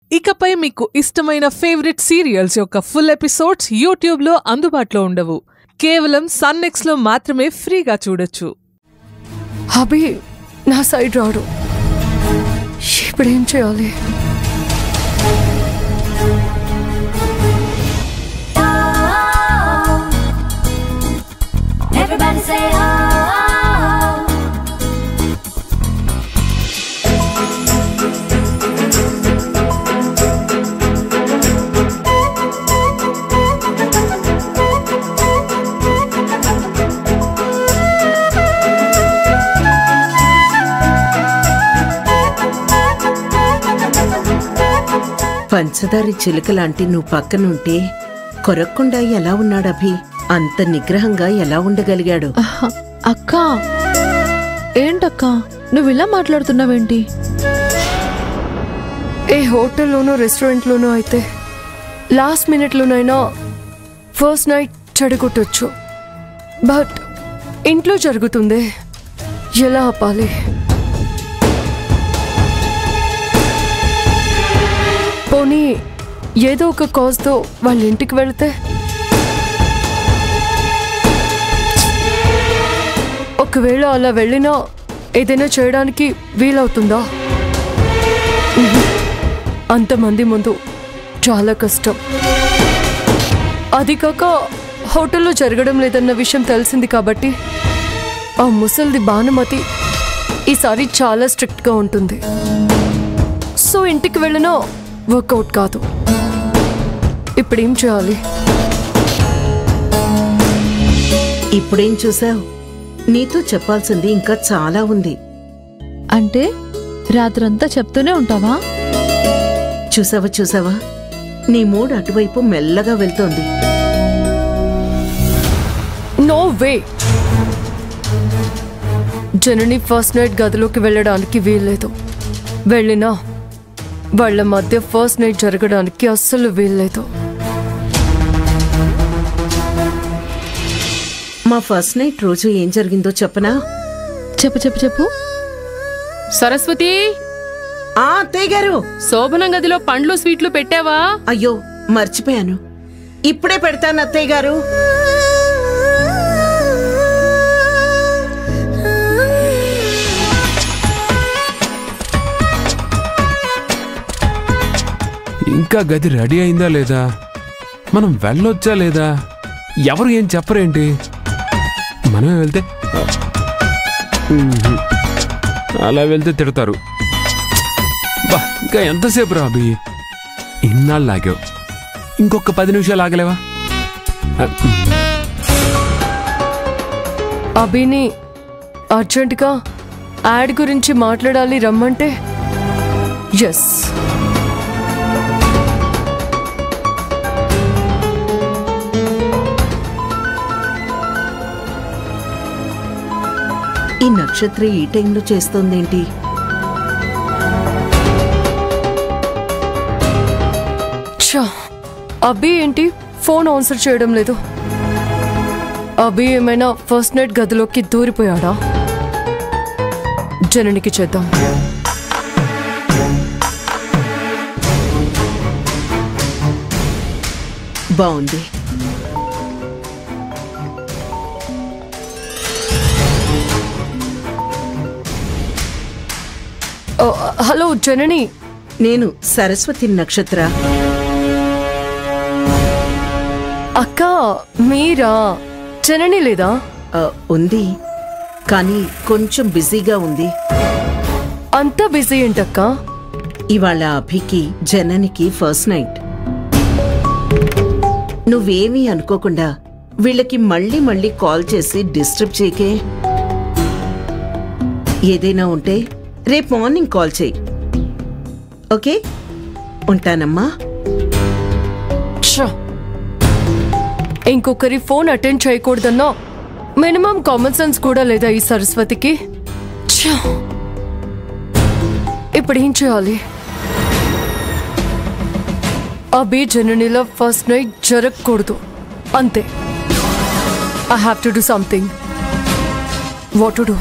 ఇకపై మీకు ఇష్టమైన ఫేవరెట్ సీరియల్స్ యొక్క ఫుల్ ఎపిసోడ్స్ యూట్యూబ్లో అందుబాటులో ఉండవు కేవలం సన్నెక్స్లో మాత్రమే ఫ్రీగా చూడొచ్చు అభి నా సైడ్ రాడు ఇప్పుడు ఏం చేయాలి Everybody say oh. పంచదారి చిలుక లాంటి నువ్వు పక్కనుంటే కొరక్కుండా ఎలా ఉన్నాడభి అంత నిగ్రహంగా ఎలా ఉండగలిగాడు అహ, అక్క ఏంటక్క నువ్వు ఇలా మాట్లాడుతున్నావేంటి ఏ హోటల్లోనో రెస్టారెంట్లోనో అయితే లాస్ట్ మినిట్లోనైనా ఫస్ట్ నైట్ చెడగొట్టొచ్చు బట్ ఇంట్లో జరుగుతుంది ఎలా ఆపాలి పోనీ ఏదో ఒక కాజ్తో వాళ్ళ ఇంటికి వెళితే ఒకవేళ అలా వెళ్ళినా ఏదైనా చేయడానికి వీలవుతుందా అంతమంది ముందు చాలా కష్టం అది కాక హోటల్లో జరగడం లేదన్న విషయం తెలిసింది కాబట్టి ఆ ముసలిది భానుమతి ఈసారి చాలా స్ట్రిక్ట్గా ఉంటుంది సో ఇంటికి వెళ్ళినా వర్కౌట్ కాదు ఇప్పుడేం చేయాలి ఇప్పుడేం చూసావు నీతో చెప్పాల్సింది ఇంకా చాలా ఉంది అంటే రాత్రంతా చెప్తూనే ఉంటావా చూసావా చూసావా నీ మూడు అటువైపు మెల్లగా వెళ్తోంది no way Janani first night గదిలోకి వెళ్ళడానికి వీల్లేదు వెళ్ళినా వాళ్ళ మధ్య ఫస్ట్ నైట్ జరగడానికి అస్సలు వీల్లేదు మా ఫస్ట్ నైట్ రోజు ఏం జరిగిందో చెప్పనా చెప్పు చెప్పు చెప్పు సరస్వతి ఆ అత్తయ్య గారు శోభనం గదిలో పండ్లు స్వీట్లు పెట్టావా అయ్యో మర్చిపోయాను ఇప్పుడే పెడతాను అత్తయ్య గారు ఇంకా గది రెడీ అయిందా లేదా మనం వెళ్ళొచ్చా లేదా ఎవరు ఏం చెప్పరేంటి మనమే వెళ్తే ఉహు. అలా వెళ్తే తిడతారు బా ఇంకా ఎంతసేపు రా అభి ఇన్నాళ్ళు ఆగావు ఇంకొక పది నిమిషాలు ఆగలేవా ఆ, అభిని అర్జెంటుగా యాడ్ గురించి మాట్లాడాలి రమ్మంటే ఎస్ ఈ నక్షత్ర ఈ టైంలో చేస్తోందేంటి ఛా అభి ఏంటి ఫోన్ ఆన్సర్ చేయడం లేదు అభి ఏమైనా ఫస్ట్ నైట్ గదిలోకి దూరిపోయాడా జననికి చేద్దాం బాగుంది ఓ, హలో జనని నేను సరస్వతి నక్షత్ర అక్క మీరా జనని లేదా ఆ, ఉంది కానీ కొంచెం బిజీగా ఉంది అంత బిజీ ఏంటక్క ఇవాళ అభికి జననికి ఫస్ట్ నైట్ నువ్వేమీ అనుకోకుండా వీళ్ళకి మళ్ళీ మళ్ళీ కాల్ చేసి డిస్టర్బ్ చేయకే ఏదైనా ఉంటే రేపు మార్నింగ్ కాల్ చేయి ఓకే ఉంటానమ్మా ఛ! ఇంకొకరి ఫోన్ అటెండ్ చేయకూడదన్నా మినిమం కామన్ సెన్స్ కూడా లేదా ఈ సరస్వతికి ఛ! ఇప్పుడు ఏం చేయాలి అభి జననిలో ఫస్ట్ నైట్ జరగకూడదు అంతే I have to do something what to do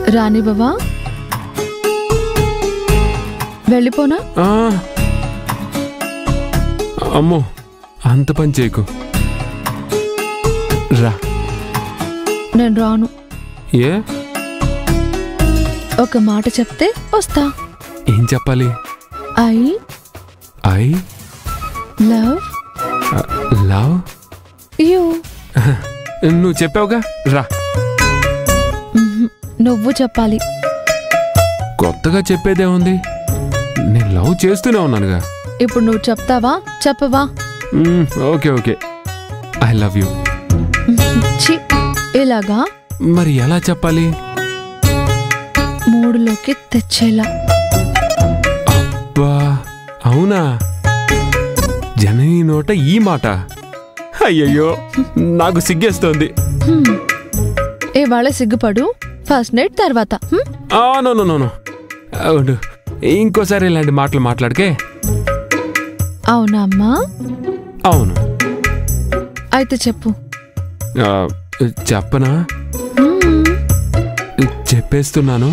రాని బావా వెళ్ళిపోనా ఆ. అమ్మో అంత పని చేయకు రా నేను రాను ఏ ఒక మాట చెప్తే వస్తా ఏం చెప్పాలి I I love love you నువ్వు చెప్పావుగా రా నువ్వు చెప్పాలి కొత్తగా చెప్పేదే ఉంది నేను లవ్ చేస్తూనే ఉన్నానుగా ఇప్పుడు నువ్వు చెప్తావా చెప్పవా hmm, okay okay I love you చి ఇలాగా మరి ఎలా చెప్పాలి మూడులోకి తెచ్చేలా అబ్బా అవునా జనని నోట ఈ మాట అయ్యయ్యో నాకు సిగ్గేస్తోంది హ్మ్. ఇవాళ సిగ్గుపడు ఫస్ట్ నైట్ తర్వాత హ్మ్? ఆ, నో నో నో నో అవును ఇంకోసారి ఇలాంటి మాటలు మాట్లాడకే అవునా అమ్మా అవును అయితే చెప్పు ఆ, చెప్పనా హ్మ్. చెప్పేస్తున్నాను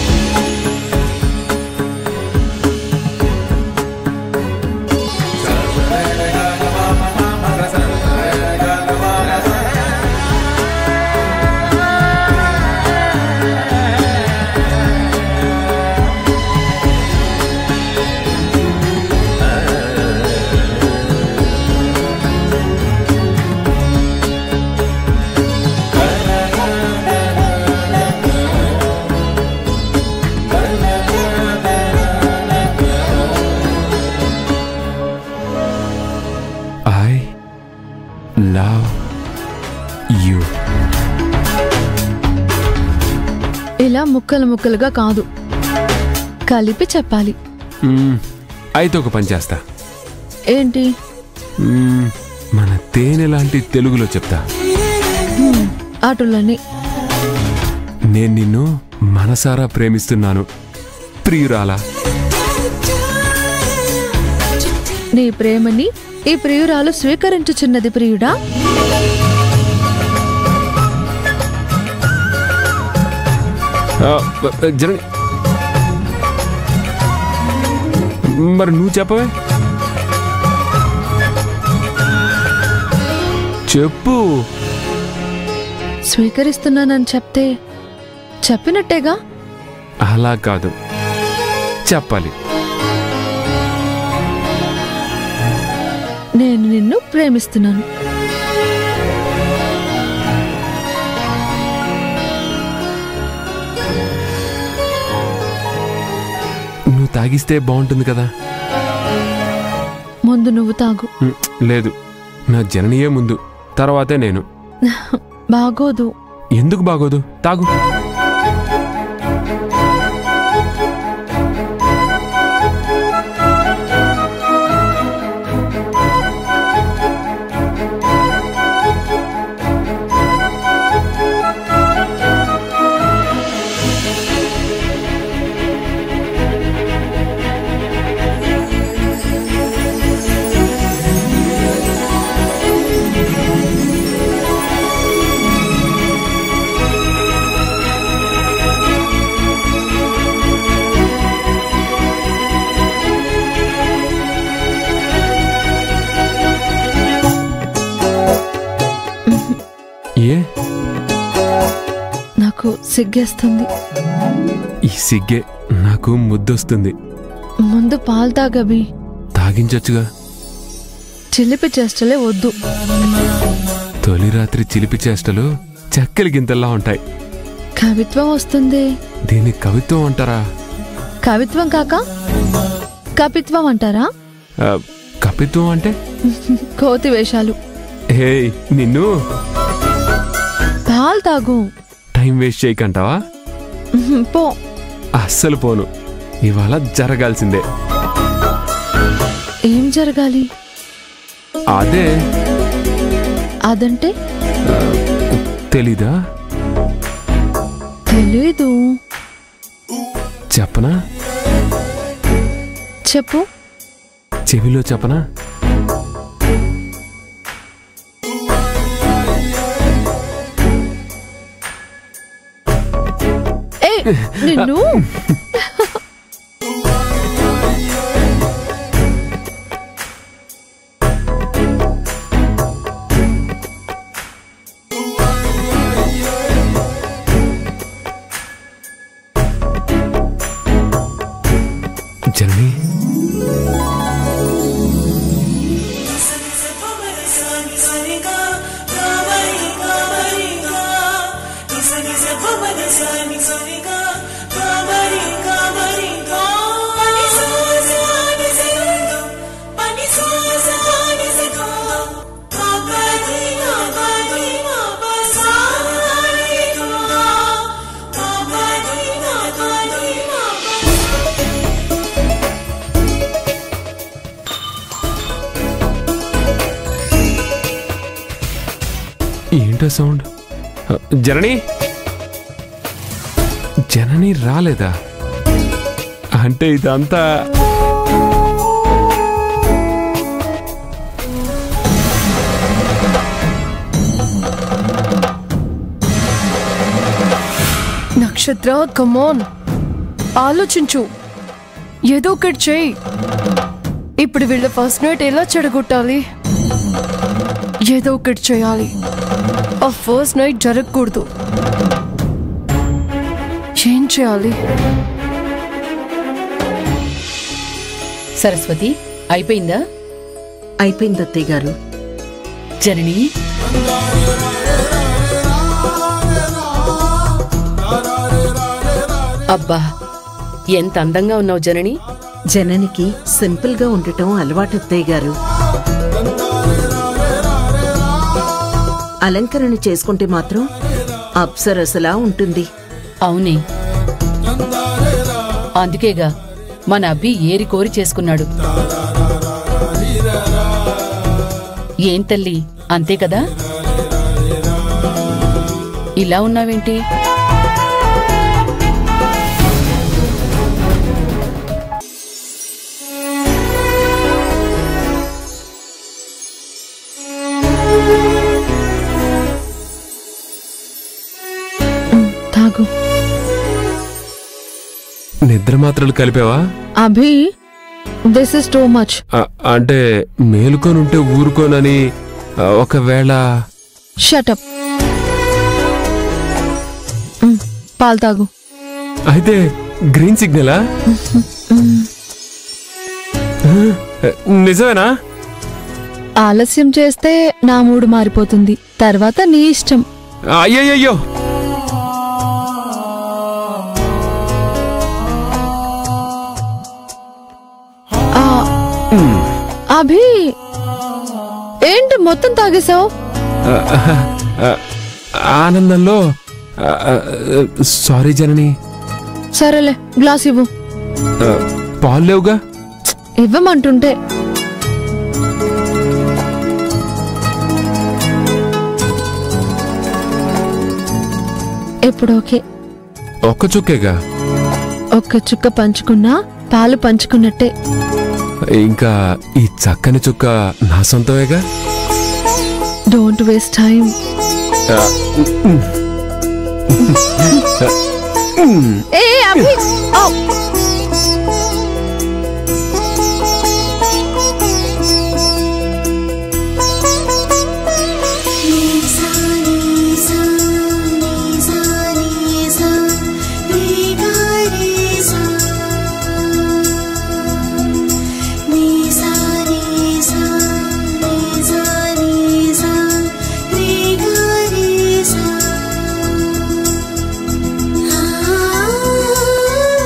ఐ లవ్ యూ ఇలా ముక్కలు ముక్కలుగా కాదు కలిపి చెప్పాలి అయితే ఒక పని చేస్తా ఏంటి మ్మ్, మన తేనె లాంటి తెలుగులో చెప్తా అటులని నేను నిన్ను మనసారా ప్రేమిస్తున్నాను ప్రియురాలా నీ ప్రేమని ఈ ప్రియురాలు స్వీకరించుచున్నది ప్రియుడా ఆ, జరగ మరి నువ్వు చెప్పవే చెప్పు స్వీకరిస్తున్నానని చెప్తే చెప్పినట్టేగా అలా కాదు చెప్పాలి నేను నిన్ను ప్రేమిస్తున్నాను నువ్వు తాగిస్తే బాగుంటుంది కదా ముందు నువ్వు తాగు మ్, లేదు నా జననియే ముందు తర్వాతే నేను బాగోదు ఎందుకు బాగోదు తాగు ఏ నాకు సిగ్గేస్తుంది ఈ సిగ్గే నాకు ముద్దొస్తుంది ముందు పాలు తాగబి తాగించొచ్చుగా చిలిపి చేష్టలే వద్దు తొలి రాత్రి చిలిపి చేష్టలు చెక్కలి గింతల్లా ఉంటాయి కవిత్వం వస్తుంది దీన్ని కవిత్వం అంటారా కవిత్వం కాక కపిత్వం అంటారా ఆ, కపిత్వం అంటే కోతి వేషాలు హే నిన్ను పాలు తాగు టైం వేస్ట్ చేయకంటావా పో అస్సలు పోను ఇవాళ జరగాల్సిందే ఏం జరగాలి అదే అదంటే తెలీదా తెలీదు చెప్పనా చెప్పు చెవిలో చెప్పనా ఏ నిన్ను జనని ఏంటో సౌండ్ జనని జనని రాలేదా అంటే ఇదంతా నక్షత్ర కమోన్ ఆలోచించు ఏదో ఒకటి చేయి ఇప్పుడు వీళ్ళ ఫస్ట్ నైట్ ఎలా చెడగొట్టాలి ఏదో ఒకటి చేయాలి ఆ ఫస్ట్ నైట్ జరగకూడదు ఏం చేయాలి సరస్వతి అయిపోయిందా అయిపోయింది అత్తయ్య గారు జనని అబ్బా ఎంత అందంగా ఉన్నావు జనని జననికి సింపుల్ గా ఉండటం అలవాటు అత్తయ్య గారు అలంకరణ చేసుకుంటే మాత్రం అప్సరసలా ఉంటుంది అవునే అందుకేగా మన అబ్బి ఏరి కోరి చేసుకున్నాడు ఏం తల్లి అంతే కదా ఇలా ఉన్నావేంటి తాగు నిద్ర మాత్రలు కలిపావా Abhi this is too much ఆ, అంటే మేలుకోనుంటే ఊరుకోనని ఆ, ఒకవేళ షటప్ పాలు తాగు అయితే గ్రీన్ సిగ్నలా ఆ, నిజమేనా ఆలస్యం చేస్తే నా మూడు మారిపోతుంది తర్వాత నీ ఇష్టం అయ్యయ్యో ఆ, అభి ఏంటి మొత్తం తాగేశావు ఆనందంలో ఆ, ఆ, సారీ జనని సరేలే గ్లాస్ ఇవ్వు ఆ, పాలు లేవుగా ఇవ్వమంటుంటే ఇప్పుడు ఓకే ఒక్క చుక్కేగా ఒక్క చుక్క పంచుకున్నా పాలు పంచుకున్నట్టే ఇంకా ఈ చక్కని చుక్క నా సొంతమేగా డోంట్ వేస్ట్ టైం ఆ, ఏ అభి ఔ! Ah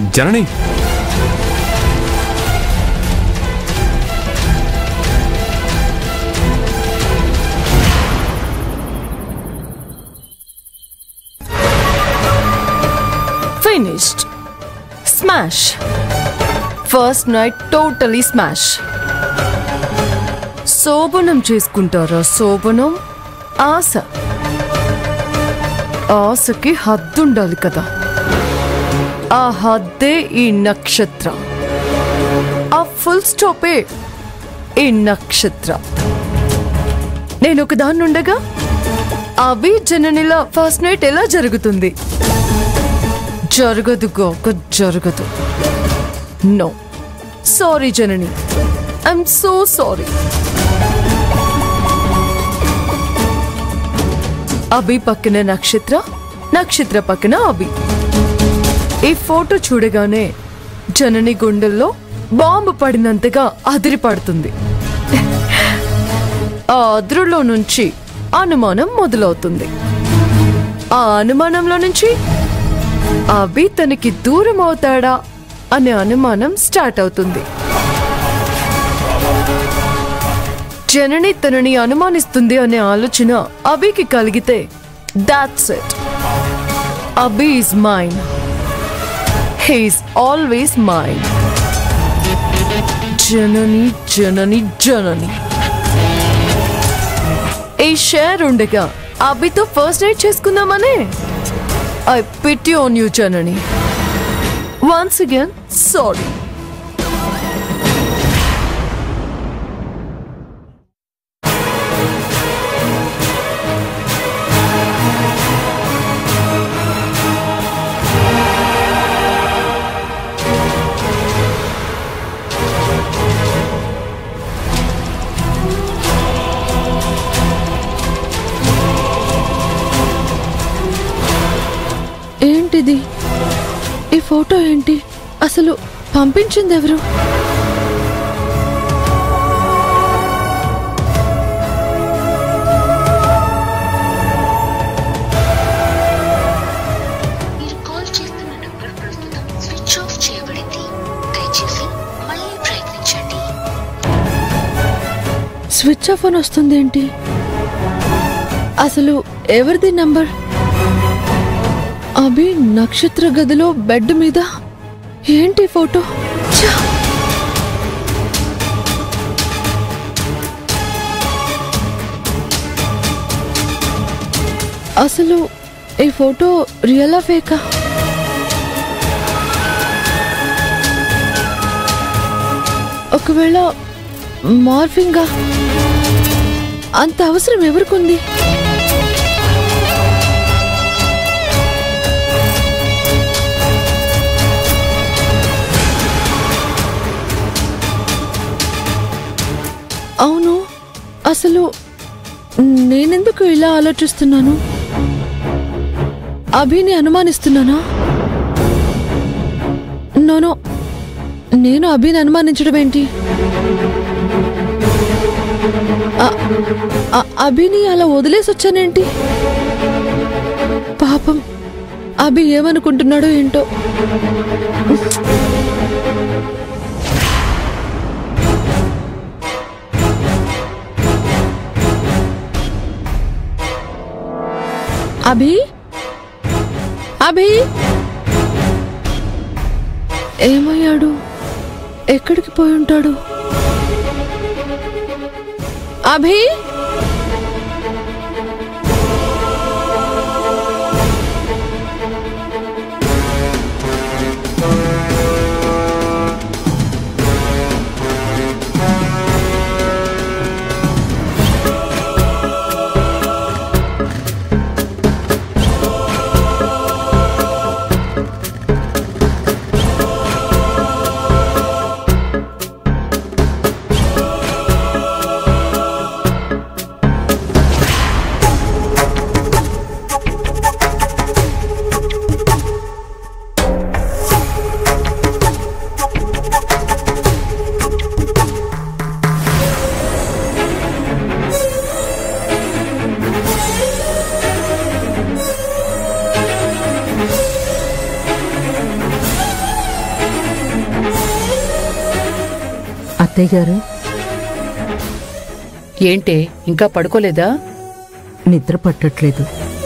Janani finished smash first night totally smash శోభనం చేసుకుంటారా శోభనం ఆశ ఆశకి హద్దుండాలి కదా ఆ హద్దే ఈ నక్షత్ర ఆ ఫుల్ స్టాపే ఈ నక్షత్ర నేను ఒక దాన్ని ఉండగా అభి జననిలా ఫస్ట్ నైట్ ఎలా జరుగుతుంది జరగదు గోక జరగదు no sorry Janani I'm so sorry Abhi పక్కన నక్షత్ర నక్షత్ర పక్కన అభి ఈ ఫోటో చూడగానే జనని గుండెల్లో బాంబు పడినంతగా అదిరి పడుతుంది ఆ అదురులో నుంచి అనుమానం మొదలవుతుంది ఆ అనుమానంలో నుంచి అభి తనకి దూరం అవుతాడా అనే అనుమానం స్టార్ట్ అవుతుంది జనని తనని అనుమానిస్తుంది అనే ఆలోచన అభికి కలిగితే that's it Abhi is mine he's always mine Janani Janani Janani ఈ షేర్ ఉండగా అభితో ఫస్ట్ నైట్ చేసుకుందామనే I pity on you Janani once again sorry ఏంటిది ఈ ఫోటో ఏంటి అసలు పంపించింది ఎవరు మీరు కాల్ చేస్తున్న నంబర్ ప్రస్తుతం స్విచ్ ఆఫ్ చేయబడింది దయచేసి మళ్ళీ ప్రయత్నించండి స్విచ్ ఆఫ్ అని వస్తుంది ఏంటి అసలు ఎవరిది నంబర్ అభి నక్షత్ర గదిలో బెడ్ మీద ఏంటి ఫోటో ఛ! అసలు ఈ ఫోటో రియలా ఫేకా ఒకవేళ మార్ఫింగా అంత అవసరం ఎవరికుంది అవును అసలు నేనెందుకు ఇలా ఆలోచిస్తున్నాను అభిని అనుమానిస్తున్నానా నోనో నేను అభిని అనుమానించడం ఏంటి అ- అ- అభిని అలా వదిలేసి వచ్చానేంటి పాపం అభి ఏమనుకుంటున్నాడో ఏంటో అభి అభి ఏమయ్యాడు ఎక్కడికి పోయి ఉంటాడు అభి అత్తయ్య గారు ఏంటే ఇంకా పడుకోలేదా నిద్ర పట్టట్లేదు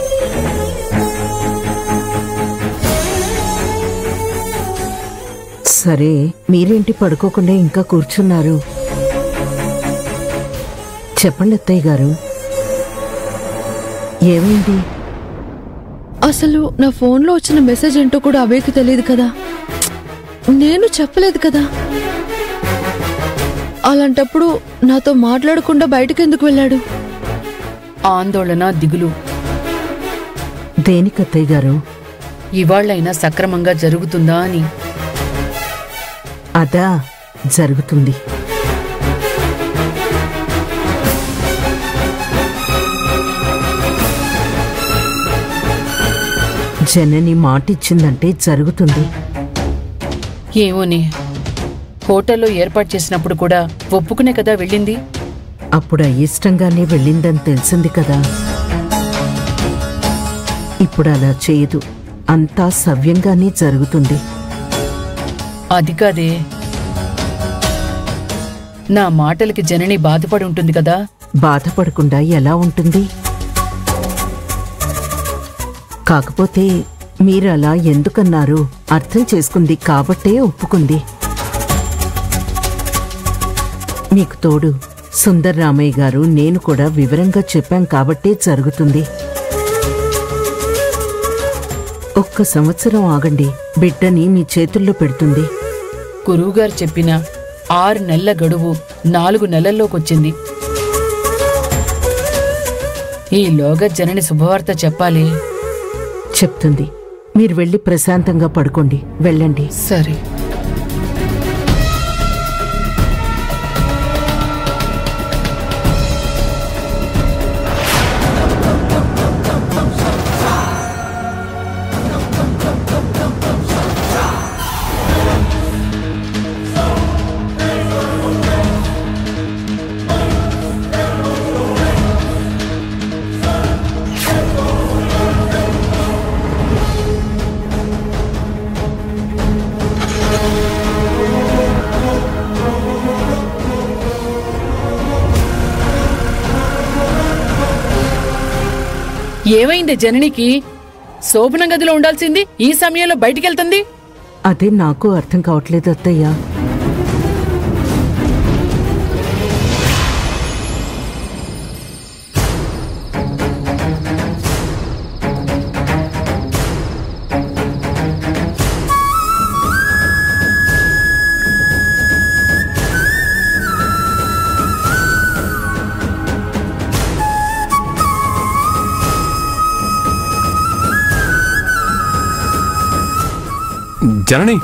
సరే మీరేంటి పడుకోకుండా ఇంకా కూర్చున్నారు చెప్పండి అత్తయ్య గారు ఏమైంది అసలు నా ఫోన్లో వచ్చిన మెసేజ్ ఏంటో కూడా అవేకి తెలియదు కదా నేను చెప్పలేదు కదా అలాంటప్పుడు నాతో మాట్లాడకుండా బయటకు ఎందుకు వెళ్ళాడు ఆందోళన దిగులు దేనికి అత్తయ్య గారు ఇవాళ్ళైనా సక్రమంగా జరుగుతుందా అని అదా జరుగుతుంది జనని మాటిచ్చిందంటే జరుగుతుంది ఏమోనే హోటల్లో ఏర్పాటు చేసినప్పుడు కూడా ఒప్పుకునే కదా వెళ్ళింది అప్పుడు అయిష్టంగానే వెళ్ళిందని తెలిసింది కదా ఇప్పుడు అలా చేయదు అంతా సవ్యంగానే జరుగుతుంది అది కాదే నా మాటలకి జనని బాధపడి ఉంటుంది కదా బాధపడకుండా ఎలా ఉంటుంది కాకపోతే మీరు అలా ఎందుకన్నారు అర్థం చేసుకుంది కాబట్టే ఒప్పుకుంది మీకు తోడు సుందర్ రామయ్య గారు నేను కూడా వివరంగా చెప్పాం కాబట్టే జరుగుతుంది ఒక్క సంవత్సరం ఆగండి బిడ్డని మీ చేతుల్లో పెడుతుంది గురువుగారు చెప్పిన ఆరు నెలల గడువు నాలుగు నెలల్లోకొచ్చింది ఈలోగా జనని శుభవార్త చెప్పాలి చెప్తుంది మీరు వెళ్ళి ప్రశాంతంగా పడుకోండి వెళ్ళండి సరే ఏమైంది జననికి శోభన గదిలో ఉండాల్సింది ఈ సమయంలో బయటికెళ్తుంది అదే నాకు అర్థం కావట్లేదు అత్తయ్య జనని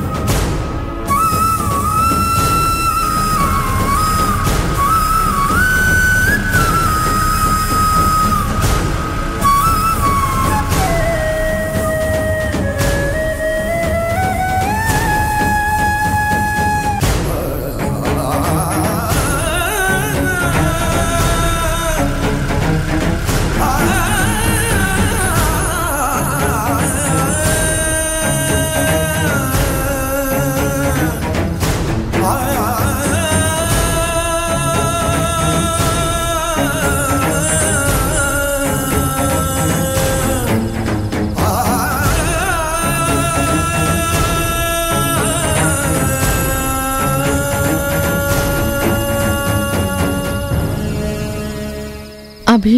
అభి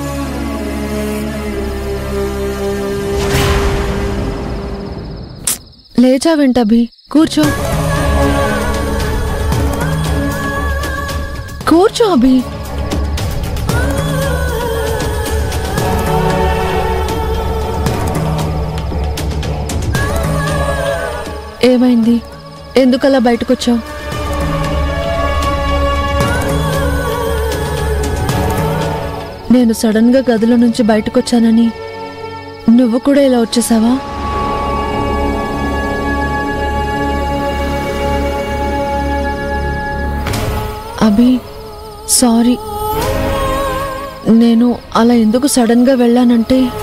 లేచావేంటి అభి కూర్చో కూర్చో అభి ఏమైంది ఎందుకలా బయటకొచ్చావు నేను సడన్ గా గదిలో నుంచి బయటకొచ్చానని నువ్వు కూడా ఇలా వచ్చేసావా అభి సారీ నేను అలా ఎందుకు సడన్ గా వెళ్ళానంటే